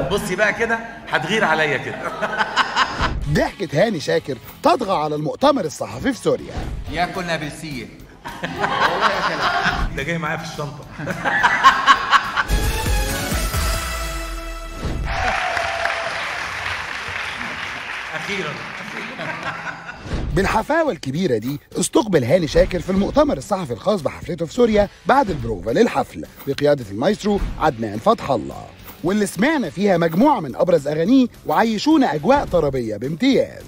بصي بقى كده هتغير عليا كده ضحكة هاني شاكر تطغى على المؤتمر الصحفي في سوريا ياكل نابلسيه ده جاي معايا في الشنطه اخيرا بالحفاوة الكبيرة دي استقبل هاني شاكر في المؤتمر الصحفي الخاص بحفلته في سوريا بعد البروفا للحفل بقيادة المايسترو عدنان فتح الله واللي سمعنا فيها مجموعة من أبرز أغانيه وعيشونا أجواء طربية بامتياز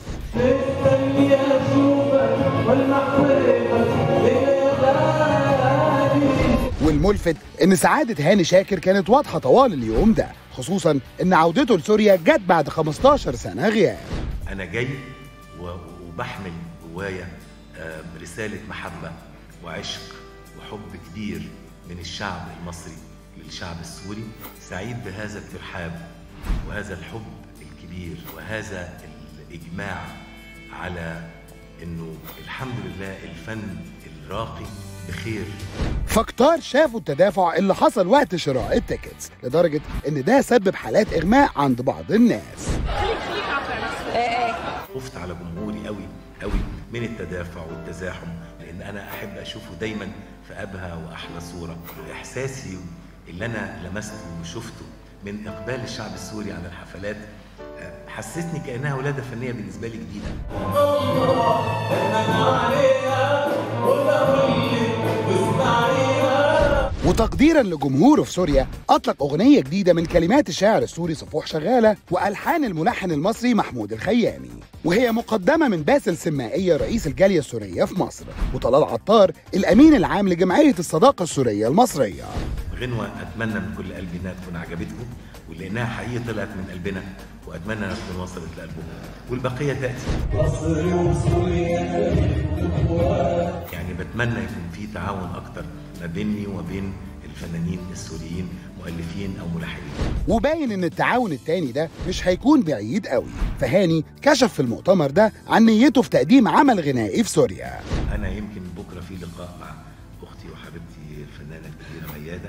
والملفت ان سعاده هاني شاكر كانت واضحه طوال اليوم ده خصوصا ان عودته لسوريا جت بعد 15 سنه غياب انا جاي و- وبحمل جوايا آه، رساله محبه وعشق وحب كبير من الشعب المصري للشعب السوري سعيد بهذا الترحاب وهذا الحب الكبير وهذا الاجماع على انه الحمد لله الفن الراقي بخير فكتار شافوا التدافع اللي حصل وقت شراء التيكتس لدرجه ان ده سبب حالات اغماء عند بعض الناس خفت على جمهوري قوي قوي من التدافع والتزاحم لان انا احب اشوفه دايما في ابهى واحلى صوره واحساسي اللي انا لمسته وشفته من اقبال الشعب السوري على الحفلات آه، حسسني كانها ولاده فنيه بالنسبه لي جديده وتقديرا لجمهوره في سوريا اطلق اغنيه جديده من كلمات الشاعر السوري صفوح شغاله والحان الملحن المصري محمود الخيامي وهي مقدمه من باسل سمائيه رئيس الجاليه السوريه في مصر وطلال عطار الامين العام لجمعيه الصداقه السوريه المصريه غنوه اتمنى من كل قلبي انها تكون عجبتكم ولانها حقيقه طلعت من قلبنا واتمنى انها تكون وصلت لقلبكم والبقيه تاتي يعني بتمنى يكون في تعاون اكتر ما بيني وما بين الفنانين السوريين مؤلفين او ملحنين وباين ان التعاون التاني ده مش هيكون بعيد قوي فهاني كشف في المؤتمر ده عن نيته في تقديم عمل غنائي في سوريا انا يمكن بكره في لقاء مع اختي وحبيبتي الفنانه الكبيره مياده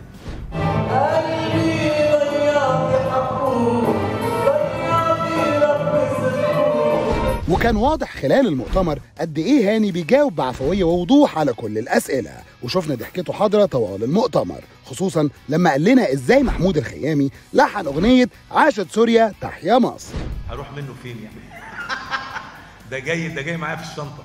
وكان واضح خلال المؤتمر قد ايه هاني بيجاوب بعفويه ووضوح على كل الاسئله وشفنا ضحكته حاضره طوال المؤتمر خصوصا لما قال لنا ازاي محمود الخيامي لحن اغنيه عاشت سوريا تحيا مصر هروح منه فين يعني ده جاي ده جاي معايا في الشنطه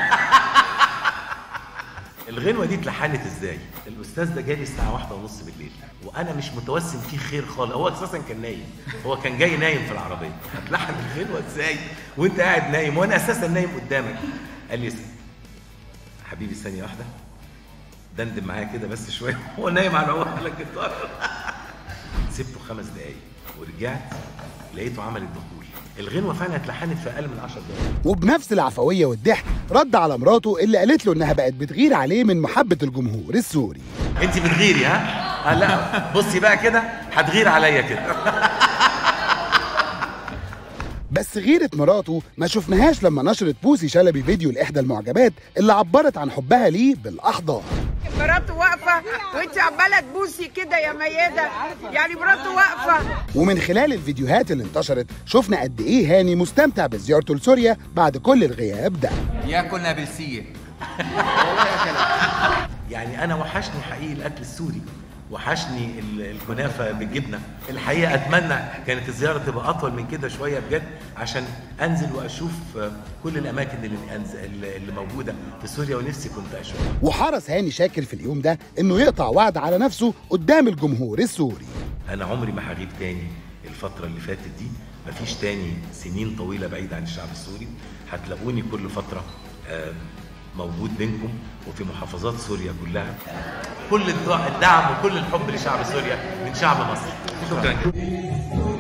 الغنوه دي اتلحنت ازاي الاستاذ ده جالي الساعه واحدة ونص بالليل وانا مش متوسم فيه خير خالص هو اساسا كان نايم هو كان جاي نايم في العربيه هتلحن الغنوه ازاي وانت قاعد نايم وانا اساسا نايم قدامك قال لي حبيبي ثانيه واحده دندن معايا كده بس شويه هو نايم على على الجيتار سبته خمس دقايق ورجعت لقيته عمل الدخول الغنوه فعلا اتلحنت في اقل من 10 دقايق وبنفس العفويه والضحك رد على مراته اللي قالت له انها بقت بتغير عليه من محبه الجمهور السوري انت بتغيري ها؟ آه لا بصي بقى كده هتغير عليا كده بس غيرة مراته ما شفناهاش لما نشرت بوسي شلبي فيديو لإحدى المعجبات اللي عبرت عن حبها ليه بالأحضان مراته واقفه وانت عماله تبوسي كده يا مياده يعني مراته واقفه ومن خلال الفيديوهات اللي انتشرت شفنا قد إيه هاني مستمتع بزيارته لسوريا بعد كل الغياب ده ياكل نابلسيه يعني انا وحشني حقيقي الاكل السوري وحشني ال- الكنافه بالجبنه الحقيقه اتمنى كانت الزياره تبقى اطول من كده شويه بجد عشان انزل واشوف آه، كل الاماكن اللي أنز- اللي موجوده في سوريا ونفسي كنت اشوفها وحرص هاني شاكر في اليوم ده إنه يقطع وعد على نفسه قدام الجمهور السوري انا عمري ما هغيب تاني الفتره اللي فاتت دي مفيش تاني سنين طويله بعيد عن الشعب السوري هتلاقوني كل فتره آه، موجود بينكم وفي محافظات سوريا كلها كل الدع- الدعم وكل الحب لشعب سوريا من شعب مصر شكرا